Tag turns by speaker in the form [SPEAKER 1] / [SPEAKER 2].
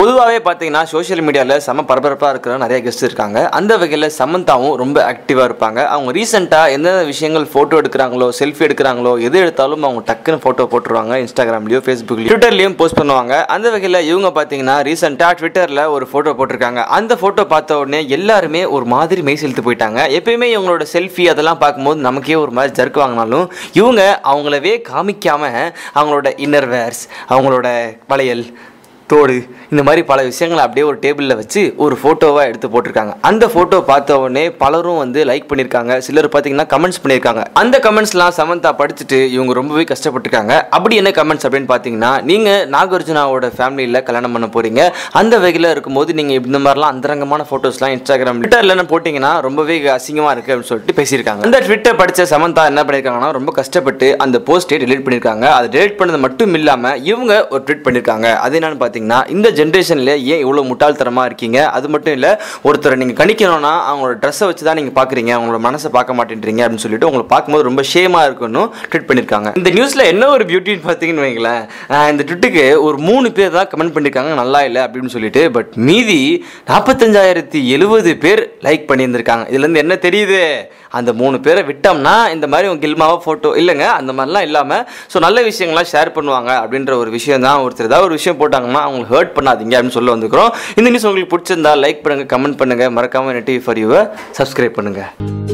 [SPEAKER 1] பொதுவாகவே பார்த்தீங்கன்னா சோஷியல் மீடியாவில் செம பரபரப்பாக இருக்கிற நிறைய கெஸ்ட் இருக்காங்க அந்த வகையில் சமந்தாவும் ரொம்ப ஆக்டிவாக இருப்பாங்க அவங்க ரீசெண்டாக எந்தெந்த விஷயங்கள் ஃபோட்டோ எடுக்கிறாங்களோ செல்ஃபி எடுக்கிறாங்களோ எது எடுத்தாலும் அவங்க டக்குன்னு ஃபோட்டோ போட்டுருவாங்க இன்ஸ்டாகிராம்லேயோ ஃபேஸ்புக்லேயோ ட்விட்டர்லேயும் போஸ்ட் பண்ணுவாங்க அந்த வகையில் இவங்க பார்த்தீங்கன்னா ரீசெண்டாக ட்விட்டரில் ஒரு ஃபோட்டோ போட்டிருக்காங்க அந்த ஃபோட்டோ பார்த்த உடனே எல்லாருமே ஒரு மாதிரி மெய் செலுத்து போயிட்டாங்க எப்பயுமே இவங்களோட செல்ஃபி அதெல்லாம் பார்க்கும்போது நமக்கே ஒரு மாதிரி ஜர்க்கு வாங்கினாலும் இவங்க அவங்களவே காமிக்காம அவங்களோட இன்னர் வேர்ஸ் அவங்களோட வளையல் தோடு இந்த மாதிரி பல விஷயங்களை அப்படியே ஒரு டேபிளில் வச்சு ஒரு ஃபோட்டோவாக எடுத்து போட்டிருக்காங்க அந்த ஃபோட்டோ பார்த்த உடனே பலரும் வந்து லைக் பண்ணியிருக்காங்க சிலர் பார்த்தீங்கன்னா கமெண்ட்ஸ் பண்ணியிருக்காங்க அந்த கமெண்ட்ஸ்லாம் சமந்தா படிச்சுட்டு இவங்க ரொம்பவே கஷ்டப்பட்டிருக்காங்க அப்படி என்ன கமெண்ட்ஸ் அப்படின்னு பார்த்தீங்கன்னா நீங்கள் நாகார்ஜுனாவோட ஃபேமிலியில் கல்யாணம் பண்ண போகிறீங்க அந்த வகையில் இருக்கும்போது நீங்கள் இந்த மாதிரிலாம் அந்தரங்கமான ஃபோட்டோஸ்லாம் இன்ஸ்டாகிராம் ட்விட்டரில் போட்டிங்கன்னா ரொம்பவே அசிங்கமாக இருக்குது அப்படின்னு சொல்லிட்டு பேசியிருக்காங்க அந்த ட்விட்டர் படித்த சமந்தா என்ன பண்ணியிருக்காங்கன்னா ரொம்ப கஷ்டப்பட்டு அந்த போஸ்ட்டை delete பண்ணியிருக்காங்க அதை delete பண்ணது மட்டும் இல்லாமல் இவங்க ஒரு ட்வீட் பண்ணியிருக்காங்க அது என்னன்னு பார்த்தீங்கன்னா இந்த ஜென்ரேஷனில் ஏன் இவ்வளோ முட்டாள்தனமாக இருக்கீங்க அது மட்டும் இல்லை ஒருத்தரை நீங்கள் கணிக்கணும்னா அவங்களோட ட்ரெஸ்ஸை வச்சு தான் நீங்கள் பார்க்குறீங்க அவங்களோட மனசை பார்க்க மாட்டேன்றீங்க அப்படின்னு சொல்லிட்டு உங்களை பார்க்கும்போது ரொம்ப ஷேமாக இருக்குன்னு ட்வீட் பண்ணியிருக்காங்க இந்த நியூஸில் என்ன ஒரு பியூட்டின்னு பார்த்தீங்கன்னு வைங்களேன் ஆஹ் இந்த ட்விட்டுக்கு ஒரு மூணு பேர் தான் கமெண்ட் பண்ணியிருக்காங்க நல்லா இல்லை அப்படின்னு சொல்லிட்டு பட் மீதி நாற்பத்தஞ்சாயிரத்தி எழுபது பேர் லைக் பண்ணியிருந்திருக்காங்க இதுலேருந்து என்ன தெரியுது அந்த மூணு பேரை விட்டோம்னா இந்த மாதிரி உங்க கில்மாவா ஃபோட்டோ இல்லைங்க அந்த மாதிரிலாம் இல்லாமல் ஸோ நல்ல விஷயங்கள்லாம் ஷேர் பண்ணுவாங்க அப்படின்ற ஒரு விஷயம் தான் ஒருத்தர் ஏதாவது ஒரு விஷயம் போட்டாங்கன்னா அவங்களுக்கு ஹர்ட் பண்ணாதீங்க அப்படின்னு சொல்ல வந்துக்கிறோம் இந்த நியூஸ் உங்களுக்கு பிடிச்சிருந்தா லைக் பண்ணுங்கள் கமெண்ட் பண்ணுங்கள் மறக்காமல் நெட்டிவி ஃபார் யூவை சப்ஸ்கிரைப் பண்ணுங்கள்